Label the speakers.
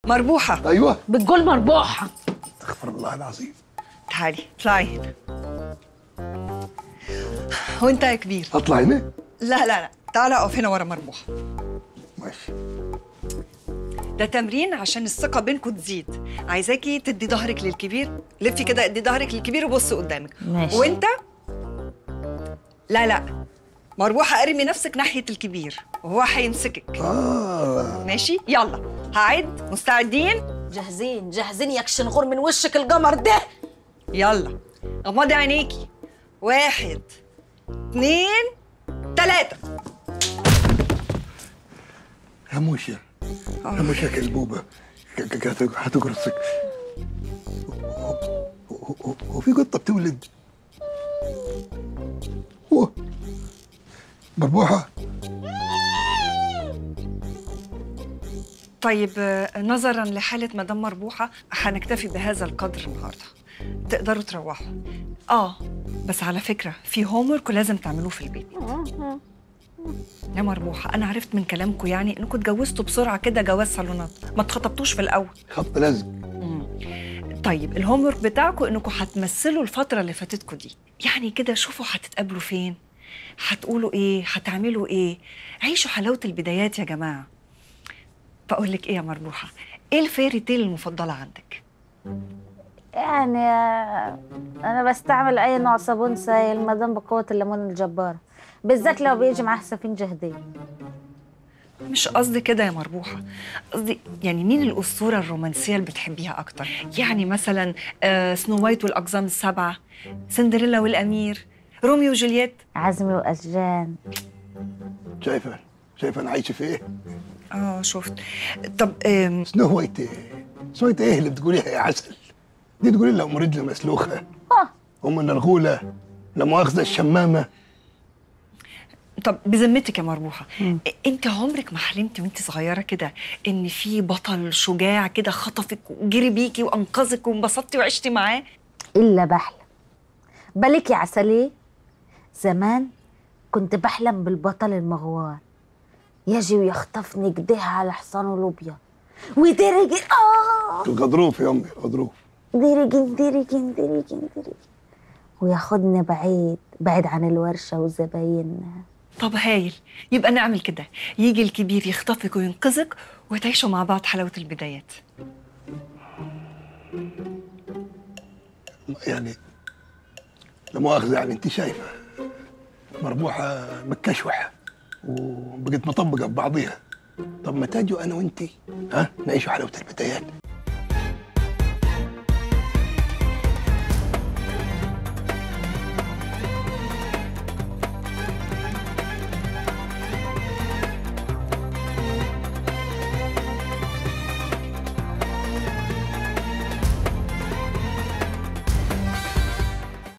Speaker 1: مربوحة
Speaker 2: ايوه
Speaker 3: بتقول مربوحه
Speaker 2: استغفر الله العظيم
Speaker 1: تعالي اطلعي هنا وانت يا كبير
Speaker 2: اطلع هنا
Speaker 1: لا لا لا تعالى اقف هنا ورا مربوحة
Speaker 2: ماشي
Speaker 1: ده تمرين عشان الثقة بينكم تزيد عايزاكي تدي ظهرك للكبير لفي كده ادي ظهرك للكبير وبصي قدامك
Speaker 3: ماشي.
Speaker 1: وانت لا لا مربوحة ارمي نفسك ناحية الكبير وهو هيمسكك
Speaker 2: اه
Speaker 1: ماشي يلا هعد مستعدين
Speaker 3: جاهزين جاهزين يكشن غور من وشك القمر ده
Speaker 1: يلا غمضي عينيكي واحد اتنين تلاتة
Speaker 2: يا موشة يا موشة كلبوبة ك- ك- ك- هتقرصك هو- هو- هو- هو في قطة بتولد هو مربوحة
Speaker 1: طيب آه، نظرا لحالة مدام مربوحة هنكتفي بهذا القدر النهاردة تقدروا تروحوا اه بس على فكرة في هومورك ولازم تعملوه في البيت يا مربوحة أنا عرفت من كلامكم يعني إنكم اتجوزتوا بسرعة كده جواز صالونات ما اتخطبتوش في الأول
Speaker 2: خط لزق
Speaker 1: طيب الهومورك بتاعكم إنكم هتمثلوا الفترة اللي فاتتكم دي يعني كده شوفوا هتتقابلوا فين هتقولوا إيه هتعملوا إيه عيشوا حلاوة البدايات يا جماعة بقول لك إيه يا مربوحة إيه الفيري تيل المفضلة عندك؟
Speaker 3: يعني آه، انا بستعمل اي نوع صابون سائل ما دام بقوه الليمون الجبار بالذات لو بيجي معاه سفنجه هديه
Speaker 1: مش قصدي كده يا مربوحة قصدي يعني مين الأسطورة الرومانسية اللي بتحبيها أكتر؟ يعني مثلا آه سنو وايت والأقزام السبعة سندريلا والأمير روميو وجولييت
Speaker 3: عزمي واشجان
Speaker 2: شايفة شايفة أنا عايشة في إيه؟
Speaker 1: اه شفت طب آم،
Speaker 2: سنو وايت إيه؟ سنو وايت إيه اللي بتقوليها يا عسل؟ دي تقولي لها أم رجل مسلوخة
Speaker 3: اه
Speaker 2: أم النرغولة لا مؤاخذة الشمامة
Speaker 1: طب بذمتك يا مربوحة انت عمرك ما حلمتي وانت صغيرة كده ان في بطل شجاع كده خطفك وجري بيكي وانقذك وانبسطتي وعشتي معاه
Speaker 3: الا بحلم بالك يا عسليه زمان كنت بحلم بالبطل المغوار يجي ويخطفني كده على حصانه الابيض ويدرج اه
Speaker 2: الغضروف يا أمي الغضروف
Speaker 3: ديرجن ديرجن ديرجن ديرجن وياخدني بعيد بعيد عن الورشة وزباينها
Speaker 1: طب هايل يبقى نعمل كده يجي الكبير يخطفك وينقذك وتعيشوا مع بعض حلاوة البدايات
Speaker 2: يعني لا مؤاخذة يعني أنت شايفة مربوحة متكشوحة وبقت مطبقة ببعضيها طب ما تاجوا أنا وأنت ها نعيشوا حلاوة البدايات